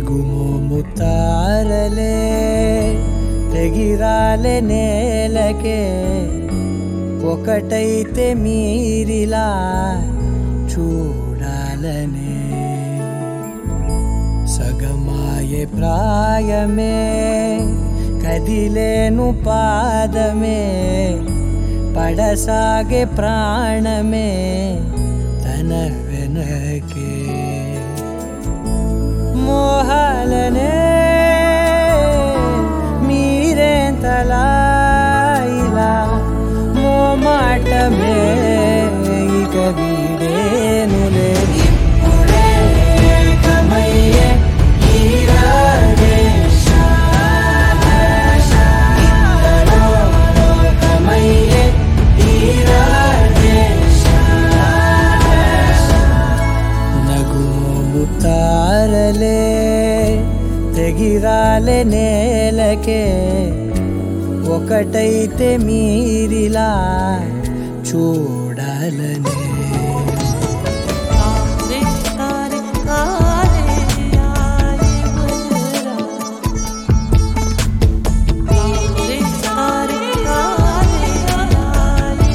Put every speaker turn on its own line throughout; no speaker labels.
నగుమోము తారలే తెగిరాలే నేలకే ఒకటైతే మీరిలా చూడాలనే సగమాయే ప్రాయమే కదిలేను పాదమే పడసాగే ప్రాణమే తన వెనకే మోహాలనే మీరేంతలా ఇలా మోమాటమే ఇక వీడేనులే ఇప్పుడే ఏకమయ్యే ఈ రాగేశ. ఇద్దరో లోకమయ్యే ఈ రాగేశ. నగుమోము తారలే తెగిరాలే నేలకే ఒకటైతే మీరిలా చూడాలనే
कारे कारे कारे आए बजरा कारे कारे कारे आए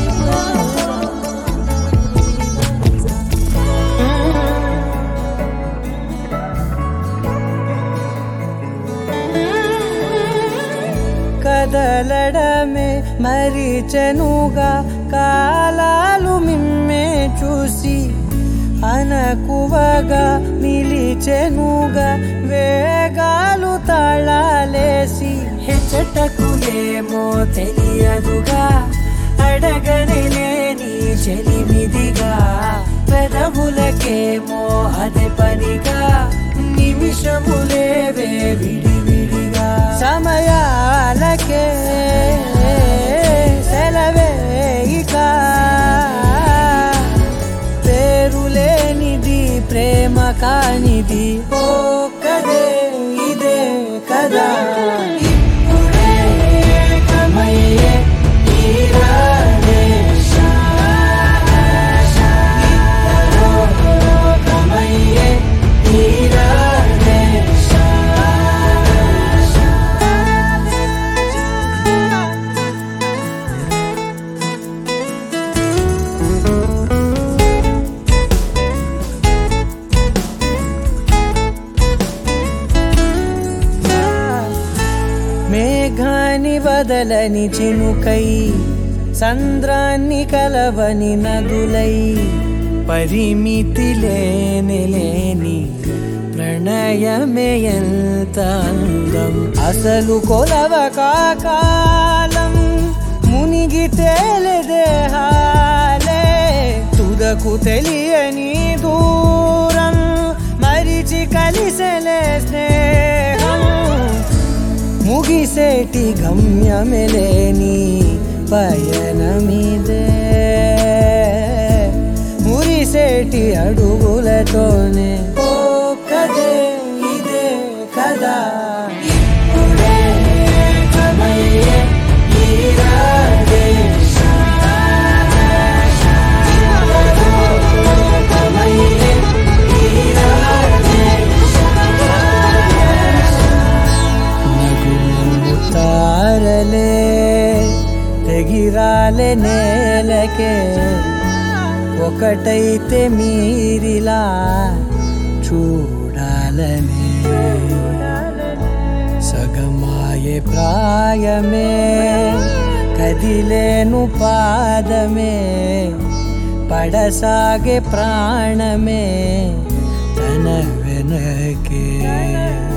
కదలడమే మరిచెనుగా కాలాలు మిమ్మే చూసి అనకువగా నిలిచెనుగా వేగాలు తాళాలేసి హెచ్చటకు ఏమో తెలియదుగా అడగనిలేని చెలిమిదిగా పెదవులకేమో అదే పనిగా నిమిషములేవే విడివిడిగా సమయాలకే సెలవే ఇక పేరులేనిది ప్రేమ కానిది ఓ కదే ఇదే కదా ఇప్పుడే ఏకమయ్యే ఈ రాగేశ. ఇద్దరో లోకమయ్యే ఈ రాగేశ. మేఘాన్ని వదలని చినుకై సంద్రాన్ని కలవని నదులై పరిమితి లేని లేని ప్రణయమే ఎంత అందం అసలు కొలవ కాకాలం మునిగి తేలిదేహాలే తుదకు తెలియని దూరం మరిచి కలిసెలే స్నేహం ముగిసేటి గమ్యమెలేని పయనమిదే మురిసేటి అడుగులతోనే ఓ కదే ఇదే కదా ఇప్పుడే ఏకమయ్యే ఈ రాగేశ. ఇద్దరో లోకమయ్యే ఈ రాగేశ. నగుమోము తారలే తెగిరాలే నేలకే ఒకటైతే మీరిలా చూడాలనే సగమాయే ప్రాయమే కదిలేను పాదమే పడసాగే ప్రాణమే తన వెనకే